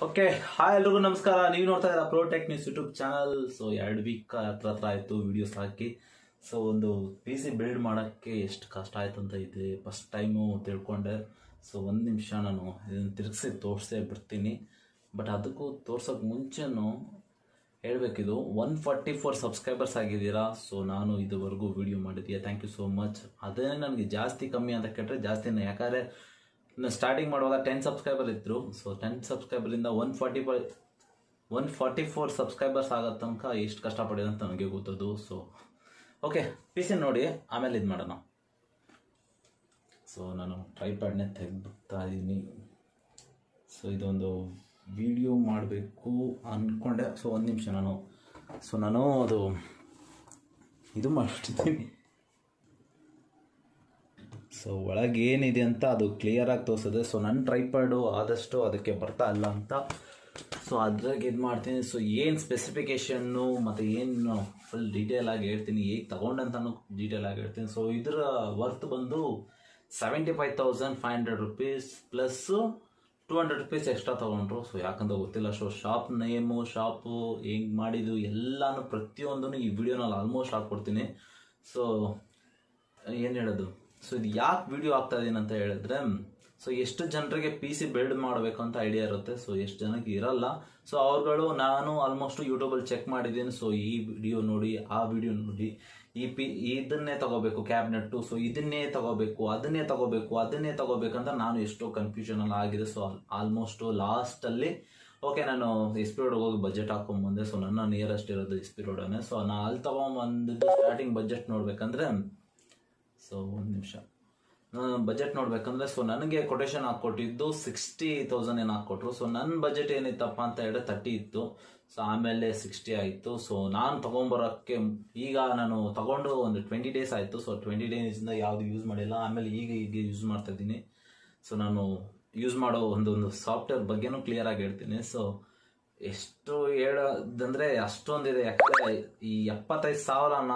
Okay hi ಎಲ್ರಿಗೂ ನಮಸ್ಕಾರ ನೀವು ನೋಡ್ತಾ ಇದ್ದೀರಾ pro tech news YouTube channel so ಎರಡು ವೀಕ್ ಹತ್ರ ಹತ್ರ ಆಯಿತು ವಿಡಿಯೋಸ್ ಹಾಕಿ ಸೊ ಒಂದು ಪಿ ಸಿ ಬಿಲ್ಡ್ ಮಾಡೋಕ್ಕೆ ಎಷ್ಟು ಕಷ್ಟ ಆಯ್ತು ಅಂತ ಇದೆ ಫಸ್ಟ್ ಟೈಮು ತಿಳ್ಕೊಂಡೆ ಸೊ ಒಂದು ನಿಮಿಷ ನಾನು ಇದನ್ನು ತಿರುಗಿಸಿ ತೋರಿಸೇ ಬಿಡ್ತೀನಿ ಬಟ್ ಅದಕ್ಕೂ ತೋರ್ಸೋಕೆ ಮುಂಚೆನೂ ಹೇಳಬೇಕಿದು ಒನ್ ಫಾರ್ಟಿ ಫೋರ್ ಸಬ್ಸ್ಕ್ರೈಬರ್ಸ್ ಆಗಿದ್ದೀರಾ ಸೊ ನಾನು ಇದುವರೆಗೂ ವಿಡಿಯೋ ಮಾಡಿದ್ದೀಯ ಥ್ಯಾಂಕ್ ಯು ಸೋ ಮಚ್ ಅದೇ ನನಗೆ ಜಾಸ್ತಿ ಕಮ್ಮಿ ಅಂತ ಕೇಳಿದ್ರೆ ಜಾಸ್ತಿನೇ ಯಾಕಂದರೆ ಸ್ಟಾರ್ಟಿಂಗ್ ಮಾಡುವಾಗ ಟೆನ್ ಸಬ್ಸ್ಕ್ರೈಬರ್ ಇದ್ದರು ಸೊ ಟೆನ್ ಸಬ್ಸ್ಕ್ರೈಬರಿಂದ ಒನ್ ಫಾರ್ಟಿ ಫೈ ಒನ್ ಫಾರ್ಟಿ ಫೋರ್ ಸಬ್ಸ್ಕ್ರೈಬರ್ಸ್ ಆಗೋ ತನಕ ಎಷ್ಟು ಕಷ್ಟಪಡಿದೆ ಅಂತ ನನಗೆ ಗೊತ್ತದು ಸೊ ಓಕೆ ಪಿ ಸಿ ನೋಡಿ ಆಮೇಲೆ ಇದು ಮಾಡೋಣ ಸೊ ನಾನು ಟ್ರೈಪ್ಯಾಡ್ನೇ ತೆಗೆದುಬಿಡ್ತಾ ಇದ್ದೀನಿ ಸೊ ಇದೊಂದು ವಿಡಿಯೋ ಮಾಡಬೇಕು ಅಂದ್ಕೊಂಡೆ ಸೊ ಒಂದು ನಿಮಿಷ ನಾನು ಸೊ ನಾನು ಅದು ಇದು ಮಾಡಿಬಿಟ್ಟಿದ್ದೀನಿ ಸೊ ಒಳಗೆ ಏನಿದೆ ಅಂತ ಅದು ಕ್ಲಿಯರಾಗಿ ತೋರಿಸಿದೆ ಸೊ ನನ್ನ ಟ್ರೈಪ್ಯಾಡು ಆದಷ್ಟು ಅದಕ್ಕೆ ಬರ್ತಾ ಇಲ್ಲ ಅಂತ ಸೊ ಅದ್ರಾಗ ಇದು ಮಾಡ್ತೀನಿ ಸೊ ಏನು ಸ್ಪೆಸಿಫಿಕೇಷನ್ನು ಮತ್ತು ಏನು ಫುಲ್ ಡೀಟೇಲ್ ಆಗಿ ಹೇಳ್ತೀನಿ ಹೇಗೆ ತಗೊಂಡಂತನೂ ಡೀಟೇಲ್ ಆಗಿ ಹೇಳ್ತೀನಿ ಸೊ ಇದರ ವರ್ತ್ ಬಂದು seventy five thousand five hundred rupees plus two hundred rupees extra ತೊಗೊಂಡ್ರು ಸೊ ಯಾಕಂತ ಗೊತ್ತಿಲ್ಲ ಸೊ ಶಾಪ್ ನೇಮು ಶಾಪು ಹೆಂಗೆ ಮಾಡಿದ್ದು ಎಲ್ಲಾನು ಪ್ರತಿಯೊಂದನ್ನು ಈ ವಿಡಿಯೋನಲ್ಲಿ ಆಲ್ಮೋಸ್ಟ್ ಹಾಕ್ಕೊಡ್ತೀನಿ ಸೊ ಏನು ಹೇಳೋದು ಸೊ ಇದು ಯಾಕೆ ವಿಡಿಯೋ ಆಗ್ತಾ ಇದೀನಿ ಅಂತ ಹೇಳಿದ್ರೆ ಸೊ ಎಷ್ಟು ಜನರಿಗೆ ಪಿ ಸಿ ಬಿಲ್ಡ್ ಮಾಡಬೇಕು ಅಂತ ಐಡಿಯಾ ಇರುತ್ತೆ ಸೊ ಎಷ್ಟು ಜನಕ್ಕೆ ಇರಲ್ಲ ಸೊ ಅವ್ರುಗಳು ನಾನು ಆಲ್ಮೋಸ್ಟ್ ಯೂಟ್ಯೂಬಲ್ಲಿ ಚೆಕ್ ಮಾಡಿದ್ದೀನಿ ಸೊ ಈ ವಿಡಿಯೋ ನೋಡಿ ಆ ವಿಡಿಯೋ ನೋಡಿ ಈ ಪಿ ಇದನ್ನೇ ತಗೋಬೇಕು ಕ್ಯಾಬಿನೆಟ್ಟು ಸೊ ಇದನ್ನೇ ತಗೋಬೇಕು ಅದನ್ನೇ ತಗೋಬೇಕು ಅದನ್ನೇ ತಗೋಬೇಕಂತ ನಾನು ಎಷ್ಟೋ ಕನ್ಫ್ಯೂಷನಲ್ಲಿ ಆಗಿದೆ ಸೊ ಆಲ್ಮೋಸ್ಟ್ ಲಾಸ್ಟಲ್ಲಿ ಓಕೆ ನಾನು ಎಸ್ ಪಿ ರೋಡ್ ಹೋಗಿ ಬಜೆಟ್ ಹಾಕೊಂಬಂದೆ ಸೊ ನನ್ನ ನಿಯರೆಸ್ಟ್ ಇರೋದು ಎಸ್ ಪಿ ರೋಡನ್ನೇ ಸೊ ನಾನು ಅಲ್ಲಿ ತಗೊಂಬಂದಿದ್ದು ಸ್ಟಾರ್ಟಿಂಗ್ ಬಜೆಟ್ ನೋಡ್ಬೇಕಂದ್ರೆ ಸೊ ಒಂದು ನಿಮಿಷ ಬಜೆಟ್ ನೋಡ್ಬೇಕಂದ್ರೆ ಸೊ ನನಗೆ ಕೊಟೇಶನ್ ಹಾಕ್ಕೊಟ್ಟಿದ್ದು ಸಿಕ್ಸ್ಟಿ ತೌಸಂಡ್ ಏನು ಹಾಕ್ಕೊಟ್ರು ಸೊ ನನ್ನ ಬಜೆಟ್ ಏನಿತ್ತಪ್ಪ ಅಂತ ಹೇಳಿದ್ರೆ ತರ್ಟಿ ಇತ್ತು ಸೊ ಆಮೇಲೆ ಸಿಕ್ಸ್ಟಿ ಆಯಿತು ಸೊ ನಾನು ತೊಗೊಂಬರೋಕ್ಕೆ ಈಗ ನಾನು ತಗೊಂಡು ಒಂದು ಟ್ವೆಂಟಿ ಡೇಸ್ ಆಯಿತು ಸೊ ಟ್ವೆಂಟಿ ಡೇಸಿಂದ ಯಾವುದು ಯೂಸ್ ಮಾಡಿಲ್ಲ ಆಮೇಲೆ ಈಗ ಈಗ ಯೂಸ್ ಮಾಡ್ತಾ ಇದ್ದೀನಿ ಸೊ ನಾನು ಯೂಸ್ ಮಾಡೋ ಒಂದೊಂದು ಸಾಫ್ಟ್ವೇರ್ ಬಗ್ಗೆನೂ ಕ್ಲಿಯರ್ ಆಗಿ ಹೇಳ್ತೀನಿ ಸೊ ಎಷ್ಟು ಹೇಳೋದಂದ್ರೆ ಅಷ್ಟೊಂದಿದೆ ಯಾಕಂದರೆ ಈ ಎಪ್ಪತ್ತೈದು ಸಾವಿರನ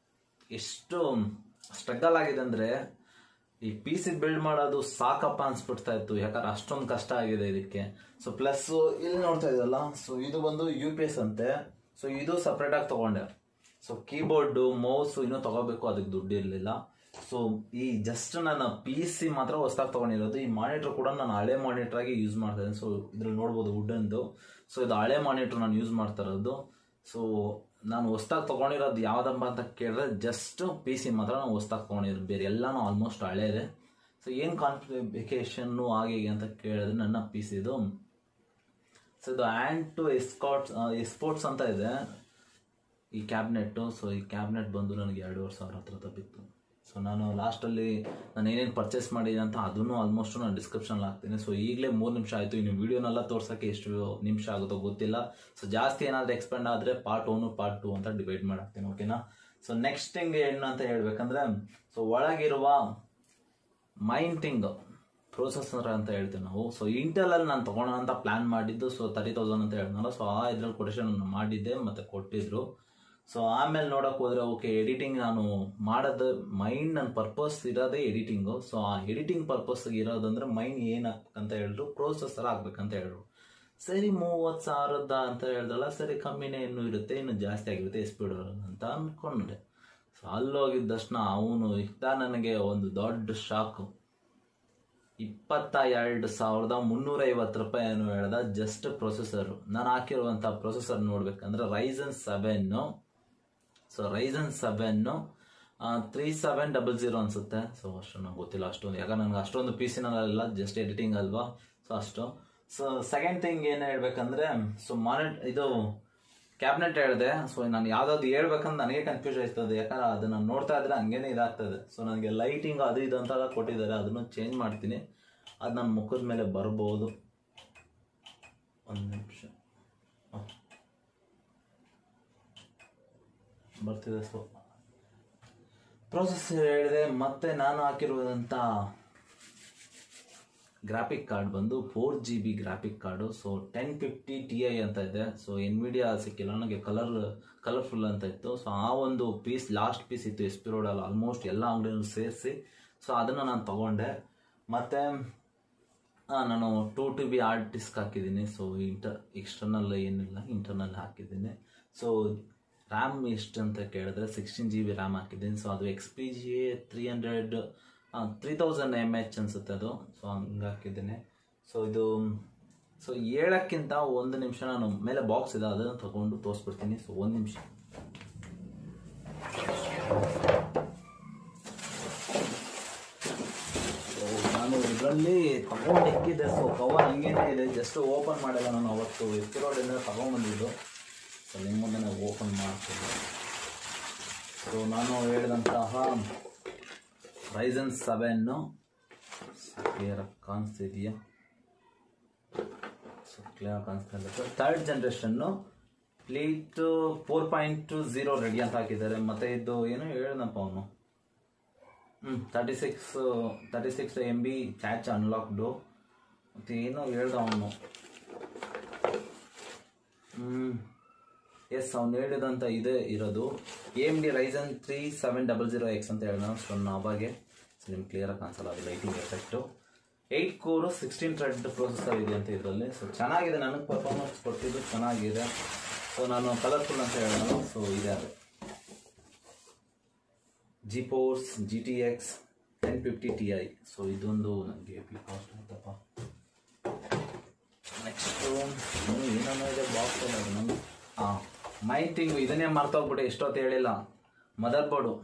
ಎಷ್ಟು ಸ್ಟ್ರಗಲ್ ಆಗಿದೆ ಅಂದರೆ ಈ ಪಿ ಸಿ ಬಿಲ್ಡ್ ಮಾಡೋದು ಸಾಕಪ್ಪ ಅನ್ಸ್ಬಿಡ್ತಾ ಇತ್ತು ಯಾಕಂದ್ರೆ ಅಷ್ಟೊಂದು ಕಷ್ಟ ಆಗಿದೆ ಇದಕ್ಕೆ ಸೊ ಪ್ಲಸ್ ಇಲ್ಲಿ ನೋಡ್ತಾ ಇದ್ದಲ್ಲ ಸೊ ಇದು ಬಂದು ಯು ಪಿ ಎಸ್ ಅಂತೆ ಸೊ ಇದು ಸಪ್ರೇಟಾಗಿ ತಗೊಂಡೆ ಸೊ ಕೀಬೋರ್ಡು ಮೌಸು ಇನ್ನೂ ತಗೋಬೇಕು ಅದಕ್ಕೆ ದುಡ್ಡು ಇರಲಿಲ್ಲ ಸೊ ಈ ಜಸ್ಟ್ ನಾನು ಪಿ ಸಿ ಮಾತ್ರ ಹೊಸ್ದಾಗಿ ತೊಗೊಂಡಿರೋದು ಈ ಮಾನಿಟ್ರ್ ಕೂಡ ನಾನು ಹಳೆ ಮಾನಿಟ್ರ್ ಆಗಿ ಯೂಸ್ ಮಾಡ್ತಾ ಇದ್ದೀನಿ ಸೊ ಇದ್ರಲ್ಲಿ ನೋಡ್ಬೋದು ವುಡನ್ದು ಸೊ ಇದು ಹಳೆ ಮಾನಿಟ್ರ್ ನಾನು ಯೂಸ್ ಮಾಡ್ತಾ ಇರೋದು ಸೊ ನಾನು ಹೊಸ್ದಾಗಿ ತೊಗೊಂಡಿರೋದು ಯಾವುದಪ್ಪ ಅಂತ ಕೇಳಿದ್ರೆ ಜಸ್ಟ್ ಪಿ ಸಿ ಮಾತ್ರ ನಾನು ಹೊಸ್ದಾಗಿ ತೊಗೊಂಡಿರೋದು ಬೇರೆ ಎಲ್ಲನೂ ಆಲ್ಮೋಸ್ಟ್ ಹಳೇದೆ ಸೊ ಏನು ಕಾನ್ಫಿಗೇಷನ್ನು ಹಾಗೆ ಹೀಗೆ ಅಂತ ಕೇಳಿದ್ರೆ ನನ್ನ ಪಿ ಸಿದು ಸೊ ಇದು ಆ್ಯಂಡ್ ಟು ಎಸ್ಕಾಟ್ಸ್ ಎಸ್ಪೋರ್ಟ್ಸ್ ಅಂತ ಇದೆ ಈ ಕ್ಯಾಬಿನೆಟ್ಟು ಸೊ ಈ ಕ್ಯಾಬಿನೆಟ್ ಬಂದು ನನಗೆ ಎರಡೂವರೆ ಸಾವಿರ ಹತ್ರ ತಪ್ಪಿತ್ತು ಸೊ ನಾನು ಲಾಸ್ಟಲ್ಲಿ ನಾನು ಏನೇನು ಪರ್ಚೇಸ್ ಮಾಡಿದೆ ಅಂತ ಅದನ್ನು ಆಲ್ಮೋಸ್ಟ್ ನಾನು ಡಿಸ್ಕ್ರಿಪ್ಷನಲ್ಲಿ ಹಾಕ್ತೀನಿ ಸೊ ಈಗಲೇ ಮೂರು ನಿಮಿಷ ಆಯಿತು ಇನ್ನು ವೀಡಿಯೋನೆಲ್ಲ ತೋರ್ಸೋಕ್ಕೆ ಎಷ್ಟು ನಿಮಿಷ ಆಗುತ್ತೋ ಗೊತ್ತಿಲ್ಲ ಸೊ ಜಾಸ್ತಿ ಏನಾದರೂ ಎಕ್ಸ್ಪೆಂಡ್ ಆದರೆ ಪಾರ್ಟ್ ಒನ್ ಪಾರ್ಟ್ ಟು ಅಂತ ಡಿವೈಡ್ ಮಾಡಾಕ್ತೀನಿ ಓಕೆನಾ ಸೊ ನೆಕ್ಸ್ಟ್ ಥಿಂಗ್ ಏನು ಅಂತ ಹೇಳ್ಬೇಕಂದ್ರೆ ಸೊ ಒಳಗಿರುವ ಮೈನ್ ಥಿಂಗ್ ಪ್ರೊಸೆಸರ್ ಅಂತ ಹೇಳ್ತೀವಿ ನಾವು ಸೊ ಇಂಟೆಲಲ್ಲಿ ನಾನು ತೊಗೊಳೋಣ ಅಂತ ಪ್ಲ್ಯಾನ್ ಮಾಡಿದ್ದು ಸೊ ತರ್ಟಿ ತೌಸಂಡ್ ಅಂತ ಹೇಳಿದ್ನಲ್ಲ ಸೊ ಆ ಇದ್ರಲ್ಲಿ ಕೊಟೇಶನ್ ಮಾಡಿದ್ದೆ ಮತ್ತು ಕೊಟ್ಟಿದ್ರು ಸೊ ಆಮೇಲೆ ನೋಡೋಕೆ ಹೋದ್ರೆ ಓಕೆ ಎಡಿಟಿಂಗ್ ನಾನು ಮಾಡೋದು ಮೈಂಡ್ ನನ್ನ ಪರ್ಪಸ್ ಇರೋದೇ ಎಡಿಟಿಂಗು ಸೊ ಆ ಎಡಿಟಿಂಗ್ ಪರ್ಪಸ್ಗೆ ಇರೋದಂದ್ರೆ ಮೈಂಡ್ ಏನು ಅಂತ ಹೇಳಿದ್ರು ಪ್ರೋಸೆಸರ್ ಆಗ್ಬೇಕಂತ ಹೇಳಿದ್ರು ಸರಿ ಮೂವತ್ತು ಸಾವಿರದ ಅಂತ ಹೇಳ್ದಲ್ಲ ಸರಿ ಕಮ್ಮಿನೇ ಇನ್ನೂ ಇರುತ್ತೆ ಇನ್ನು ಜಾಸ್ತಿ ಆಗಿರುತ್ತೆ ಸ್ಪೀಡ್ ಅಂತ ಅಂದ್ಕೊಂಡೆ ಸೊ ಅಲ್ಲೋಗಿದ್ದ ತಕ್ಷಣ ಅವನು ಇತ್ತ ನನಗೆ ಒಂದು ದೊಡ್ಡ ಶಾಕು ಇಪ್ಪತ್ತ ಎರಡು ಸಾವಿರದ ಮುನ್ನೂರೈವತ್ತು ರೂಪಾಯಿ ಏನು ಹೇಳ್ದ ಜಸ್ಟ್ ಪ್ರೊಸೆಸರು ನಾನು ಹಾಕಿರುವಂಥ ಪ್ರೊಸೆಸರ್ ನೋಡ್ಬೇಕಂದ್ರೆ Ryzen seven so Ryzen seven three seven double zero ಅನಿಸುತ್ತೆ ಸೊ ಅಷ್ಟು ನಂಗೆ ಗೊತ್ತಿಲ್ಲ ಅಷ್ಟೊಂದು ಯಾಕಂದ್ರೆ ನನಗೆ ಅಷ್ಟೊಂದು ಪಿ ಸಿನಲ್ಲ ಜಸ್ಟ್ ಎಡಿಟಿಂಗ್ ಅಲ್ವಾ ಸೊ ಅಷ್ಟು ಸೊ ಸೆಕೆಂಡ್ ಥಿಂಗ್ ಏನು ಹೇಳ್ಬೇಕಂದ್ರೆ ಸೊ ಮಾನಿಟ್ ಇದು ಕ್ಯಾಬಿನೆಟ್ ಹೇಳಿದೆ ಸೊ ನಾನು ಯಾವುದಾದ್ರು ಹೇಳ್ಬೇಕಂತ ನನಗೆ ಕನ್ಫ್ಯೂಸ್ ಆಯ್ತದೆ ಯಾಕಂದ್ರೆ ಅದನ್ನು ನೋಡ್ತಾ ಇದ್ರೆ ಹಂಗೇನೆ ಇದಾಗ್ತದೆ ಸೊ ನನಗೆ ಲೈಟಿಂಗ್ ಅದು ಇದು ಅಂತ ಕೊಟ್ಟಿದ್ದಾರೆ ಅದನ್ನು ಚೇಂಜ್ ಮಾಡ್ತೀನಿ ಅದು ನನ್ನ ಮುಖದ ಮೇಲೆ ಬರ್ಬೋದು ಒಂದು ನಿಮಿಷ ಬರ್ತಿದೆ ಸೊ ಪ್ರೊಸೆಸ್ ಹೇಳಿದೆ ಮತ್ತೆ ನಾನು ಹಾಕಿರುವಂಥ ಗ್ರಾಫಿಕ್ ಕಾರ್ಡ್ ಬಂದು four G B graphic card so ten fifty T I ಅಂತ ಇದೆ ಸೊ ಎನ್ವಿಡಿಯಾ ಸಿಕ್ಕಿಲ್ಲ ನನಗೆ ಕಲರ್ ಕಲರ್ಫುಲ್ ಅಂತ ಇತ್ತು ಸೊ ಆ ಒಂದು ಪೀಸ್ ಲಾಸ್ಟ್ ಪೀಸ್ ಇತ್ತು ಎಸ್ ಪಿ ರೋಡಲ್ಲಿ ಆಲ್ಮೋಸ್ಟ್ ಎಲ್ಲ ಅಂಗಡಿನೂ ಸೇರಿಸಿ ಸೊ ಅದನ್ನು ನಾನು ತಗೊಂಡೆ ಮತ್ತು ಹಾಂ ನಾನು two T B hard disk ಹಾಕಿದ್ದೀನಿ ಸೊ ಇಂಟರ್ ಎಕ್ಸ್ಟರ್ನಲ್ ಏನಿಲ್ಲ ಇಂಟರ್ನಲ್ ಹಾಕಿದ್ದೀನಿ ಸೊ ರ್ಯಾಮ್ ಎಷ್ಟು ಅಂತ ಕೇಳಿದ್ರೆ ಸಿಕ್ಸ್ಟೀನ್ ಜಿ ಬಿ ರ್ಯಾಮ್ ಹಾಕಿದ್ದೀನಿ ಸೊ ಅದು X P G three hundred three thousand M H ಅನ್ಸುತ್ತೆ ಅದು ಸೊ ಹಂಗೆ ಹಾಕಿದ್ದೀನಿ ಸೊ ಇದು ಸೊ ಹೇಳೋಕ್ಕಿಂತ ಒಂದು ನಿಮಿಷ ನಾನು ಮೇಲೆ ಬಾಕ್ಸ್ ಇದೆ ಅದನ್ನು ತಗೊಂಡು ತೋರಿಸ್ಬಿಡ್ತೀನಿ ಸೊ ಒಂದು ನಿಮಿಷ ಸೊ ನಾನು ಇದರಲ್ಲಿ ತಗೊಂಡು ಇಕ್ಕಿದ್ದೆ ಸೊ ಕವರ್ ಹಂಗೇನೆ ಇದೆ ಜಸ್ಟ್ ಓಪನ್ ಮಾಡಿಲ್ಲ ನಾನು ಅವತ್ತು ಎಫ್ ರೋಡಿಂದ ತಗೊಂಡ್ಬಂದಿದ್ದು ಸೊ ನಿಮ್ಮ ಮುಂದೆ ಓಪನ್ ಮಾಡ್ತೀನಿ ಸೊ ನಾನು ಹೇಳಿದಂತಹ ರೈಸನ್ ಸೆವೆನ್ನು ಕ್ಲಿಯರ್ ಕಾಣಿಸ್ತಿದೆಯಾ ಸೊ ಕ್ಲಿಯರ್ ಕಾಣಿಸ್ತಾ ಇಲ್ಲ ಸರ್ ಥರ್ಡ್ ಜನ್ರೇಷನ್ನು ಪ್ಲೀಟ್ ಫೋರ್ ಪಾಯಿಂಟ್ ಝೀರೋ ರೆಡಿ ಅಂತ ಹಾಕಿದ್ದಾರೆ ಮತ್ತು ಇದು ಏನು ಹೇಳಿದಪ್ಪ ಅವನು ಹ್ಞೂ thirty six thirty six M B cache unlocked ಮತ್ತು ಏನೋ ಹೇಳ್ದ ಅವನು ಹ್ಞೂ ಎಸ್ ಅವ್ನು ಹೇಳಿದಂಥ ಇದೇ ಇರೋದು A M D Ryzen three seven double zero X ಅಂತ ಹೇಳಿದ ಸೊ ಅವಾಗೆ ಸೊ ನಿಮ್ಗೆ ಕ್ಲಿಯರಾಗಿ ಕಾಣಿಸಲ್ಲ ಅದು lighting effect eight core sixteen thread processor ಇದೆ ಅಂತ ಇದರಲ್ಲಿ ಸೊ ಚೆನ್ನಾಗಿದೆ ನನಗೆ ಪರ್ಫಾರ್ಮೆನ್ಸ್ ಕೊಟ್ಟಿದ್ದು ಚೆನ್ನಾಗಿದೆ ಸೊ ನಾನು ಕಲರ್ಫುಲ್ ಅಂತ ಹೇಳೋಣ ಸೊ ಇದೆ ಅದು G force G T X ten fifty T I so ಇದೊಂದು ನನಗೆ ಪಿ ಕಾಸ್ಟ್ ಆಯ್ತಪ್ಪ ನೆಕ್ಸ್ಟು ಏನೋ ಇದೆ ಬಾಕ್ಸ್ ಎಲ್ಲ ನಮ್ಗೆ ಹಾಂ ಮೈಂಟಿಂಗು ಇದನ್ನೇ ಮರ್ತೋಗ್ಬಿಟ್ಟೆ ಎಷ್ಟೊತ್ತು ಹೇಳಿಲ್ಲ motherboard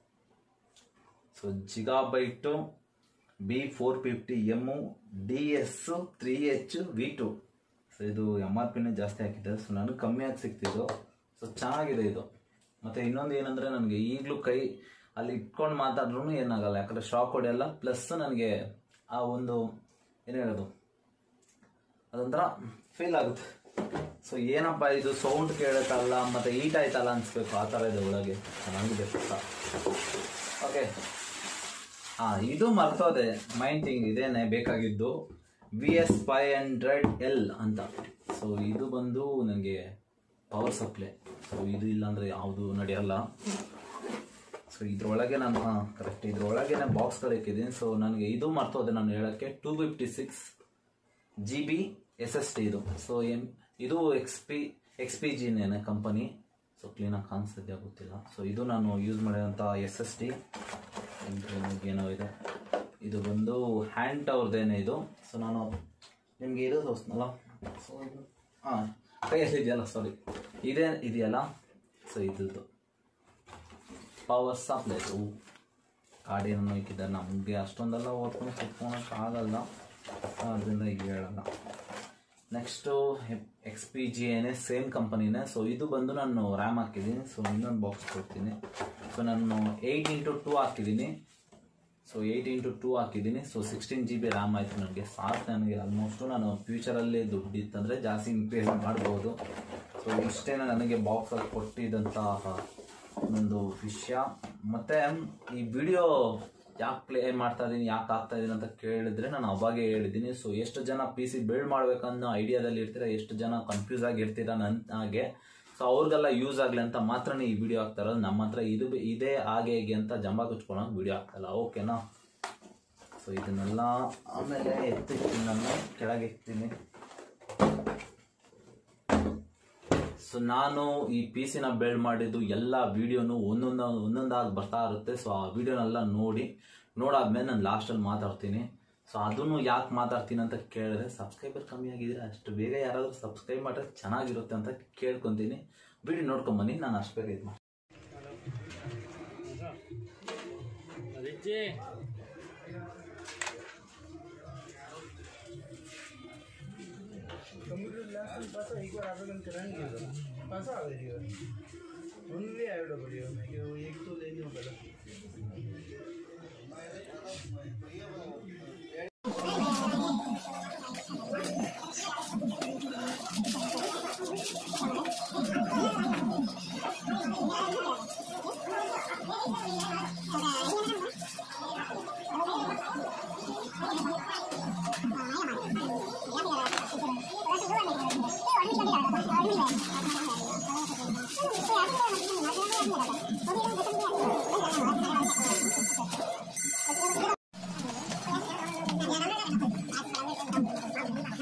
so gigabyte B four fifty M D S three H V two so ಇದು ಎಮ್ ಆರ್ ಪಿನೇ ಜಾಸ್ತಿ ಹಾಕಿದ್ದಾರೆ ಸೊ ನನಗೆ ಕಮ್ಮಿಯಾಗಿ ಸಿಕ್ತಿದ್ದು ಸೊ ಚೆನ್ನಾಗಿದೆ ಇದು ಮತ್ತು ಇನ್ನೊಂದು ಏನಂದರೆ ನನಗೆ ಈಗಲೂ ಕೈ ಅಲ್ಲಿ ಇಟ್ಕೊಂಡು ಮಾತಾಡ್ರೂ ಏನಾಗಲ್ಲ ಯಾಕಂದರೆ ಶಾಕ್ ಹೊಡೆಯಲ್ಲ ಪ್ಲಸ್ ನನಗೆ ಆ ಒಂದು ಏನು ಹೇಳೋದು ಅದೊಂಥರ ಫೀಲ್ ಆಗುತ್ತೆ ಸೊ ಏನಪ್ಪ ಇದು ಸೌಂಡ್ ಕೇಳುತ್ತಲ್ಲ ಮತ್ತು ಈಟ್ ಆಯ್ತಲ್ಲ ಅನ್ಸ್ಬೇಕು ಆ ಥರ ಇದೆ ಒಳಗೆ ಚೆನ್ನಾಗಿದೆ ಪುಸ್ತಕ ಓಕೆ ಹಾಂ ಇದು ಮರ್ತೋದೆ ಮೈಂಟಿಂಗ್ ಇದೇನೆ ಬೇಕಾಗಿದ್ದು V S five hundred L ಅಂತ ಸೊ ಇದು ಬಂದು ನನಗೆ ಪವರ್ ಸಪ್ಲೈ ಸೊ ಇದು ಇಲ್ಲಾಂದರೆ ಯಾವುದು ನಡೆಯಲ್ಲ ಸೊ ಇದ್ರೊಳಗೆ ನಾನು ಹಾಂ ಕರೆಕ್ಟ್ ಇದ್ರೊಳಗೆ ನಾನು ಬಾಕ್ಸ್ಗಳು ಇಕ್ಕಿದ್ದೀನಿ ಸೊ ನನಗೆ ಇದು ಮರ್ತೋದೆ ನಾನು ಹೇಳೋಕ್ಕೆ two fifty six G B S S T ಇದು ಸೊ ಎಮ್ ಇದು ಎಕ್ಸ್ ಪಿ ಎಕ್ಸ್ ಪಿ ಜಿನೇನೆ ಕಂಪನಿ ಸೊ ಕ್ಲೀನಾಗಿ ಕಾಣಿಸ್ತಿದ್ಯಾ ಗೊತ್ತಿಲ್ಲ ಸೊ ಇದು ನಾನು ಯೂಸ್ ಮಾಡಿರೋಂಥ ಎಸ್ ಎಸ್ ಟಿ ಏನೋ ಇದೆ ಇದು ಬಂದು ಹ್ಯಾಂಡ್ ಅವ್ರದ್ದೇನೆ ಇದು ಸೊ ನಾನು ನಿಮಗೆ ಇದು ತೋರಿಸ್ನಲ್ಲ ಸೊ ಇದು ಹಾಂ ಕೈಯಲ್ಲಿ ಇದೆಯಲ್ಲ ಸಾರಿ ಇದೇ ಇದೆಯಲ್ಲ ಸೊ ಇದ್ದು ಪವರ್ ಸಪ್ಲೈ ಗಾಡಿಯನ್ನು ಇಕ್ಕಿದ್ದಾರೆ ನಮಗೆ ಅಷ್ಟೊಂದೆಲ್ಲ ಓದ್ಕೊಂಡು ಕುತ್ಕೊಳಕ್ಕೆ ಆಗಲ್ಲ ಅದರಿಂದ ಈಗ ಹೇಳಲ್ಲ ನೆಕ್ಸ್ಟು ಎಕ್ಸ್ ಪಿ ಜಿ ಏನೇ ಸೇಮ್ ಕಂಪನಿನೇ ಸೊ ಇದು ಬಂದು ನಾನು ರ್ಯಾಮ್ ಹಾಕಿದ್ದೀನಿ ಸೊ ಇನ್ನೊಂದು ಬಾಕ್ಸ್ ಕೊಡ್ತೀನಿ ಸೊ ನಾನು ಏಯ್ಟ್ ಇಂಟು ಟೂ ಹಾಕಿದ್ದೀನಿ ಸೊ ಏಯ್ಟ್ ಇಂಟು ಟೂ ಹಾಕಿದ್ದೀನಿ so sixteen G B RAM ಆಯಿತು ನನಗೆ ಸಾಕು ನನಗೆ ಆಲ್ಮೋಸ್ಟು ನಾನು ಫ್ಯೂಚರಲ್ಲಿ ದುಡ್ಡು ಇತ್ತಂದರೆ ಜಾಸ್ತಿ ಇನ್ಕ್ರೀಸ್ ಮಾಡ್ಬೋದು ಸೊ ಇಷ್ಟೇ ನನಗೆ ಬಾಕ್ಸಲ್ಲಿ ಕೊಟ್ಟಿದ್ದಂತಹ ಒಂದು ವಿಷಯ ಮತ್ತು ಈ ವಿಡಿಯೋ ಯಾಕೆ ಪ್ಲೇ ಮಾಡ್ತಾ ಇದ್ದೀನಿ ಯಾಕೆ ಆಗ್ತಾ ಇದ್ದೀನಿ ಅಂತ ಕೇಳಿದ್ರೆ ನಾನು ಅವಾಗೇ ಹೇಳಿದ್ದೀನಿ ಸೊ ಎಷ್ಟು ಜನ ಪಿ ಸಿ ಬಿಲ್ಡ್ ಮಾಡ್ಬೇಕನ್ನೋ ಐಡಿಯಾದಲ್ಲಿ ಇರ್ತೀರ ಎಷ್ಟು ಜನ ಕನ್ಫ್ಯೂಸ್ ಆಗಿರ್ತೀರ ನನ್ನ ಹಾಗೆ ಸೊ ಅವ್ರಿಗೆಲ್ಲ ಯೂಸ್ ಆಗಲಿ ಅಂತ ಮಾತ್ರನೇ ಈ ವಿಡಿಯೋ ಆಗ್ತಾ ಇರೋದು ನಮ್ಮ ಹತ್ರ ಇದು ಬಿ- ಇದೇ ಹಾಗೆ ಹೇಗೆ ಅಂತ ಜಂಬ ಕುಚ್ಕೊಳಕ್ಕೆ ವಿಡಿಯೋ ಆಗ್ತಾಯಿಲ್ಲ ಓಕೆನಾ ಸೊ ಇದನ್ನೆಲ್ಲ ಆಮೇಲೆ ಎತ್ತಿರ್ತೀನಿ ನಾನು ಕೆಳಗೆ ಎತ್ತೀನಿ ಸೊ ನಾನು ಈ ಪಿ ಸಿನ ಬಿಲ್ಡ್ ಮಾಡಿದ್ದು ಎಲ್ಲ ವಿಡಿಯೋನು ಒಂದೊಂದು ಒಂದೊಂದಾಗಿ ಬರ್ತಾ ಇರುತ್ತೆ ಸೊ ಆ ವಿಡಿಯೋನೆಲ್ಲ ನೋಡಿ ನೋಡಾದ್ಮೇಲೆ ನಾನು ಲಾಸ್ಟಲ್ಲಿ ಮಾತಾಡ್ತೀನಿ ಸೊ ಅದನ್ನು ಯಾಕೆ ಮಾತಾಡ್ತೀನಿ ಅಂತ ಕೇಳಿದ್ರೆ ಸಬ್ಸ್ಕ್ರೈಬರ್ ಕಮ್ಮಿ ಆಗಿದ್ರೆ ಅಷ್ಟು ಬೇಗ ಯಾರಾದರೂ ಸಬ್ಸ್ಕ್ರೈಬ್ ಮಾಡಿದ್ರೆ ಚೆನ್ನಾಗಿರುತ್ತೆ ಅಂತ ಕೇಳ್ಕೊತೀನಿ ವಿಡಿಯೋ ನೋಡ್ಕೊಂಬನ್ನಿ ನಾನು ಅಷ್ಟು ಬೇಗ ಇದು ಮಾಡಿ ಅದಿಜ್ಜಿ कम्प्युटर क्लास पास एक बार आवेदन कराएंगे तो पास आ जाएगा ओनली आई डब्ल्यू में कि वो एक तो ले लो पहले Thank you.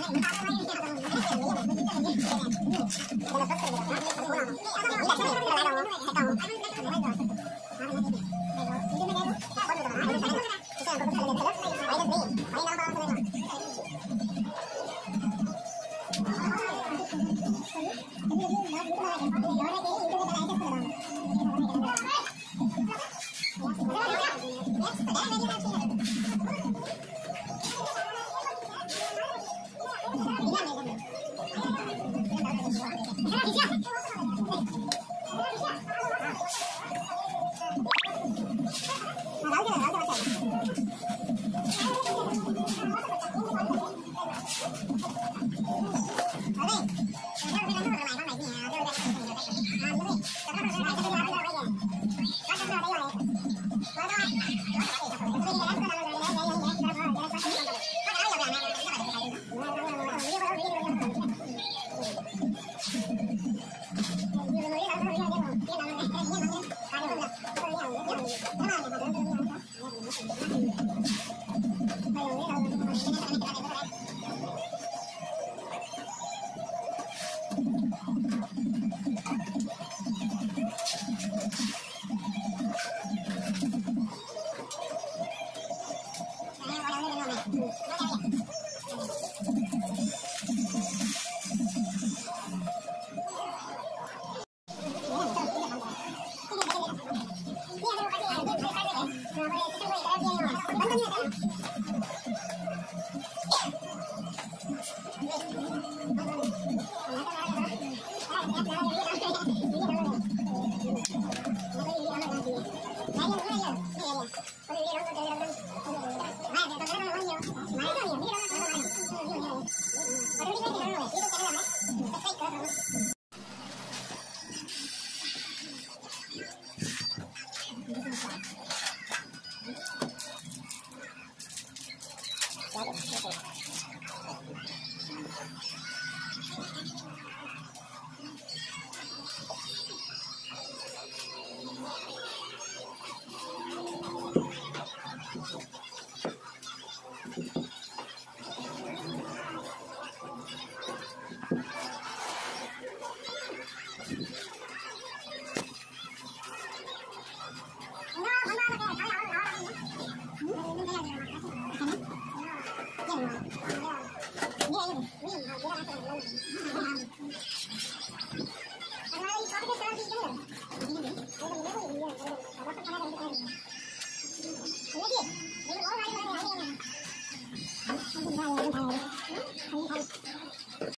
Thank you.